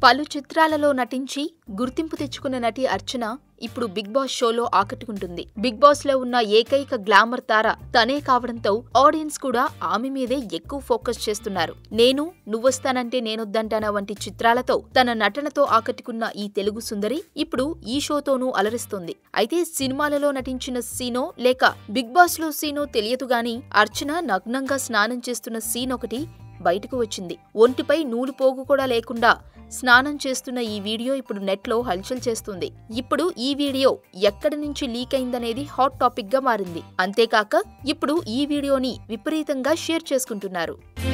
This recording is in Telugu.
పలు చిత్రాలలో నటించి గుర్తింపు తెచ్చుకున్న నటి అర్చన ఇప్పుడు బిగ్ బాస్ షోలో ఆకట్టుకుంటుంది బిగ్ బాస్ లో ఉన్న ఏకైక గ్లామర్ తార తనే కావడంతో ఆడియన్స్ కూడా ఆమె మీదే ఎక్కువ ఫోకస్ చేస్తున్నారు నేను నువ్వొస్తానంటే నేనొద్దంటానా వంటి చిత్రాలతో తన నటనతో ఆకట్టుకున్న ఈ తెలుగు సుందరి ఇప్పుడు ఈ షోతోనూ అలరిస్తుంది అయితే సినిమాలలో నటించిన సీనో లేక బిగ్ బాస్ లో సీనో తెలియదు గాని అర్చన నగ్నంగా స్నానం చేస్తున్న సీన్ ఒకటి బయటకు వచ్చింది ఒంటిపై నూలు పోగు కూడా లేకుండా స్నానం చేస్తున్న ఈ వీడియో ఇప్పుడు నెట్లో హల్చల్ చేస్తుంది ఇప్పుడు ఈ వీడియో ఎక్కడి నుంచి లీక్ అయిందనేది హాట్ టాపిక్ గా మారింది అంతేకాక ఇప్పుడు ఈ వీడియోని విపరీతంగా షేర్ చేసుకుంటున్నారు